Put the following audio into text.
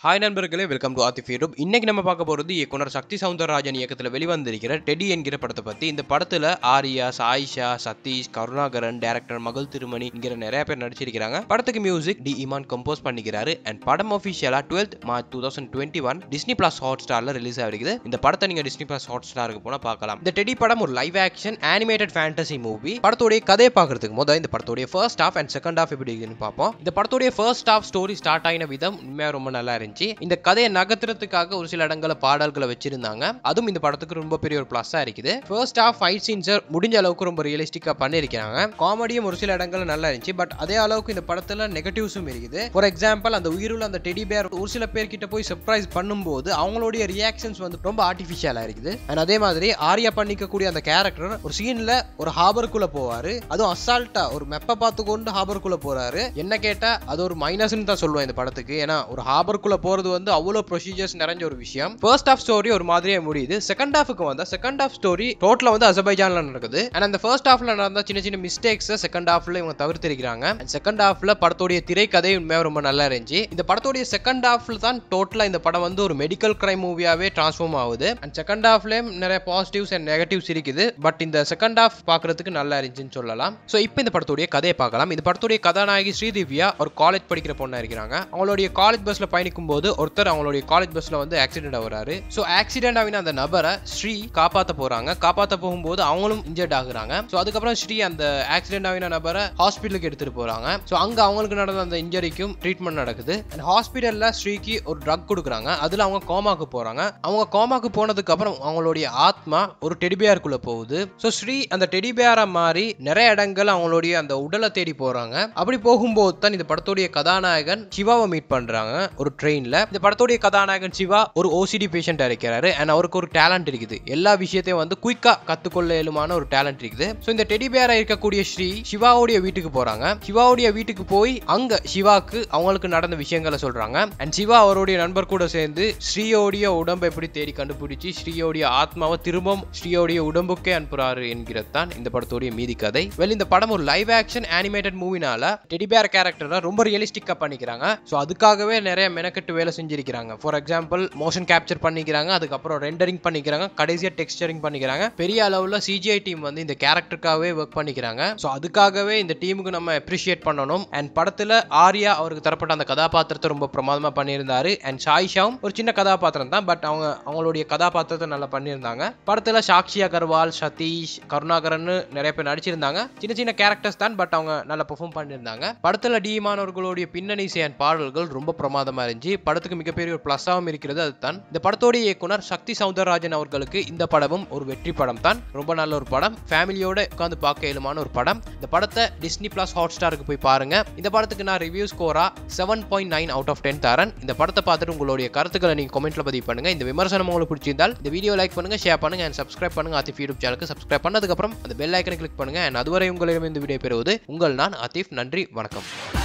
hi நண்பர்களே welcome to ஆத்திஃப் YouTube இன்னைக்கு நம்ம பார்க்க போகிறது இயக்குனர் சக்தி சவுந்தரராஜன் இயக்கத்தில் வெளிவந்திருக்கிற டெடி என்கிற படத்தை பற்றி இந்த படத்தில் ஆரியா சாயிஷா சதீஷ் கருணாகரன் டேரக்டர் மகள் திருமணி என்கிற நிறைய பேர் நடிச்சிருக்கிறாங்க படத்துக்கு மியூசிக் டி இமான் கம்போஸ் பண்ணிக்கிறாரு அண்ட் படம் அஃபிஷியலாக twelfth March two thousand twenty one Disney plus hot ஸ்டாரில் ரிலீஸ் ஆகிருக்குது இந்த படத்தை நீங்கள் டிஸ்னி பிளஸ் ஹாட் ஸ்டாருக்கு போனால் பார்க்கலாம் இந்த டெடி படம் ஒரு live action animated fantasy movie படத்தோடைய கதையை பார்க்கறதுக்கு முதல் இந்த படத்தோடைய first half and second half எப்படி இருக்குன்னு பார்ப்போம் இந்த படத்தோடைய ஃபர்ஸ்ட் ஹாஃப் ஸ்டோரி ஸ்டார்ட் ஆகின விதம் உண்மையாக ரொம்ப நல்லா இருந்துச்சு இந்த கதையை நகர்த்துறதுக்காக ஒரு சில இடங்களில் பாடல்களை வச்சிருந்தாங்க அதுவும் இந்த படத்துக்கு ரொம்ப பெரிய ஒரு ப்ளஸ்ஸாக இருக்குது ஃபர்ஸ்ட் ஹாஃப் ஃபைட் சீன்ஸை முடிஞ்ச அளவுக்கு ரொம்ப ரியலிஸ்டிக்காக பண்ணியிருக்கிறாங்க காமெடியும் ஒரு சில இடங்கள்ல நல்லா இருந்துச்சு பட் அதே அளவுக்கு இந்த படத்தில் நெகட்டிவ்ஸும் இருக்குது ஃபார் எக்ஸாம்பிள் அந்த உயிருள்ள அந்த டெடி பேர் ஒரு சில பேர்கிட்ட போய் சர்ப்ரைஸ் பண்ணும்போது அவங்களுடைய ரியாக்ஷன்ஸ் வந்து ரொம்ப ஆர்டிஃபிஷியலாக இருக்குது அண்ட் அதே மாதிரி ஆரியா பண்ணிக்கக்கூடிய அந்த கேரக்டர் ஒரு சீனில் ஒரு ஹாபருக்குள்ள போவாரு அதுவும் அசால்ட்டா ஒரு மெப்ப பார்த்து கொண்டு ஹாபருக்குள்ள போறாரு என்ன கேட்டா அது ஒரு மைனஸ்னு தான் சொல்லுவேன் இந்த படத்துக்கு ஏன்னா ஒரு ஹாபருக்குள்ள போறது வந்து அவ்வளோ ப்ரொசீஜர்ஸ் நிறைஞ்ச ஒரு விஷயம் ஃபர்ஸ்ட் ஹாஃப் ஸ்டோரி ஒரு மாதிரியே முடியுது செகண்ட் ஹாஃபுக்கு வந்தா செகண்ட் ஹாஃப் ஸ்டோரி டோட்டலா வந்து அசபைஜான்ல நடக்குது அண்ட் அந்த ஃபர்ஸ்ட் ஹாஃப்ல நடந்த சின்ன சின்ன மிஸ்டேக்ஸ் செகண்ட் ஹாஃப்ல இவங்க தவிர்த்திருக்கிறாங்க அண்ட் செகண்ட் ஹாஃப்ல படத்தோடைய திரைக்கதை உண்மையாக ரொம்ப நல்லா இருந்துச்சு இந்த படத்தோடைய செகண்ட் ஹாஃப்ல தான் டோட்டலா இந்த படம் வந்து ஒரு மெடிக்கல் கிரைம் மூவியாவே டிரான்ஸ்ஃபார்ம் ஆகுது அண்ட் செகண்ட் ஹாஃப்லயும் நிறைய பாசிட்டிவ்ஸ் அண்ட் நெகட்டிவ்ஸ் இருக்குது பட் இந்த செகண்ட் ஹாஃப் பார்க்கறதுக்கு நல்லா இருந்துச்சுன்னு சொல்லலாம் ஸோ இப்போ இந்த படத்துடைய கதையை பார்க்கலாம் இந்த படத்துடைய கதாநாயகி ஸ்ரீதிவ்யா ஒரு காலேஜ் படிக்கிற பொண்ணா இருக்கிறாங்க அவங்களுடைய காலேஜ் பஸ்ல பயணிக்கும் போது ஒருத்தர் அவங்களுடைய காலேஜ் பஸ்ல வந்து ஆக்சிடென்ட் ஆகுறாரு ஸோ ஆக்சிடென்ட் ஆகின அந்த நபரை ஸ்ரீ காப்பாத்த போறாங்க காப்பாத்த போகும்போது அவங்களும் இன்ஜர்ட் ஆகுறாங்க ஸோ அதுக்கப்புறம் ஸ்ரீ அந்த ஆக்சிடென்ட் ஆகின நபரை ஹாஸ்பிட்டலுக்கு எடுத்துட்டு போறாங்க ஸோ அங்க அவங்களுக்கு நடந்த அந்த இன்ஜரிக்கும் ட்ரீட்மெண்ட் நடக்குது அண்ட் ஹாஸ்பிட்டல்ல ஸ்ரீக்கு ஒரு ட்ரக் கொடுக்குறாங்க அதுல அவங்க கோமாக்கு போறாங்க அவங்க கோமாக்கு போனதுக்கு அப்புறம் அவங்களுடைய ஆத்மா ஒரு டெடிபியாருக்குள்ள போகுது ஸோ ஸ்ரீ அந்த டெடிபியாரா மாறி நிறைய இடங்கள் அவங்களுடைய அந்த உடலை தேடி போறாங்க அப்படி போகும்போது தான் இந்த படத்துடைய கதாநாயகன் சிவாவை மீட் பண்றாங்க ஒரு ட்ரெயின்ல இந்த படத்துடைய கதாநாயகன் சிவா ஒரு ஓசிடி பேஷண்டா இருக்கிறாரு அண்ட் அவருக்கு ஒரு டேலண்ட் இருக்குது எல்லா விஷயத்தையும் வந்து குயிக்கா கத்துக்கொள்ள இயலுமான ஒரு டேலண்ட் இருக்குது ஸோ இந்த டெடிபியாரா இருக்கக்கூடிய ஸ்ரீ சிவாவுடைய வீட்டுக்கு போறாங்க சிவாவுடைய வீட்டுக்கு போய் அங்க சிவாக்கு அவங்களுக்கு நடந்த விஷயங்களை சொல்றாங்க அண்ட் சிவா அவருடைய நண்பர் கூட சேர்ந்து ஸ்ரீயோடைய உடம்பை எப்படி தேடி கண்டுபிடிச்சு ஸ்ரீயோடைய ஆத்மாவை திரும்பவும் ஸ்ரீயோடைய உடம்புக்கே அனுப்புறாரு என்கிறது தான் இந்த படத்துடைய மீதி கதை வெல் இந்த படம் ஒரு லைவ் ஆக்ஷன் அனிமேட்டட் மூவினால டெடிபேர் கேரக்டரை ரொம்ப ரியலிஸ்டிக்கா பண்ணிக்கிறாங்க ஸோ அதுக்காகவே நிறைய மெனக்கெட்டு வேலை செஞ்சிருக்கிறாங்க ஃபார் எக்ஸாம்பிள் மோஷன் கேப்சர் பண்ணிக்கிறாங்க அதுக்கப்புறம் ரெண்டரிங் பண்ணிக்கிறாங்க கடைசியாக டெக்ஸ்டரிங் பண்ணிக்கிறாங்க பெரிய அளவில் சிஜிஐ டீம் வந்து இந்த கேரக்டருக்காகவே ஒர்க் பண்ணிக்கிறாங்க ஸோ அதுக்காகவே இந்த டீமுக்கு நம்ம அப்ரிஷியேட் பண்ணணும் அண்ட் படத்தில் ஆர்யா அவருக்கு தரப்பட்ட அந்த கதாபாத்திரத்தை ரொம்ப பிரமாதமாக பண்ணியிருந்தாரு அண்ட் சாயிஷாவும் ஒரு சின்ன கதாபாத்திரம் தான் பட் அவங்க அவங்களுடைய கதாபாத்திரத்தை நல்லா பண்ணியிருந்தாங்க படத்தில் சாக்ஷி அகர்வால் சதீஷ் கருணாகரன் நிறைய பேர் நடிச்சிருந்தாங்க சின்ன சின்ன கேரக்டர்ஸ் தான் பட் அவங்க நல்லா பெர்ஃபார்ம் பண்ணியிருந்தாங்க படத்தில் டீமானவர்களுடைய பின்னணி இசை and பாடல்கள் ரொம்ப பிரமாதமாக இருந்துச்சு படத்துக்கு மிகப்பெரிய ஒரு ப்ளஸ்ஸாகவும் இருக்கிறது அதுதான் இந்த படத்தோடைய இயக்குனர் சக்தி சவுந்தரராஜன் அவர்களுக்கு இந்த படமும் ஒரு வெற்றி படம் தான் ரொம்ப நல்ல ஒரு படம் ஃபேமிலியோட உட்காந்து பார்க்க இயலுமான ஒரு படம் இந்த படத்தை டிஸ்னி பிளஸ் ஹாட் ஸ்டாருக்கு போய் பாருங்க இந்த படத்துக்கு நான் ரிவ்யூ ஸ்கோரா seven point nine out of ten தரேன் இந்த படத்தை பார்த்துட்டு உங்களுடைய கருத்துக்களை நீங்க கமெண்ட்ல பதிவு பண்ணுங்க இந்த விமர்சனம் உங்களுக்கு பிடிச்சிருந்தால் இந்த வீடியோ லைக் பண்ணுங்க ஷேர் பண்ணுங்க அண்ட் சப்ஸ்கிரைப் பண்ணுங்க ஆத்திஃப் யூடியூப் சேனலுக்கு சப்ஸ்கிரைப் பண்ணதுக்கு அப்புறம் அந்த பெல் ஐக்கனை கிளிக் பண்ணுங்க அண்ட் அதுவரை உங்களிடம் இந்த வீடியோ பெறுவது உங்கள் நான் ஆத்திஃப் நன்றி வணக்கம்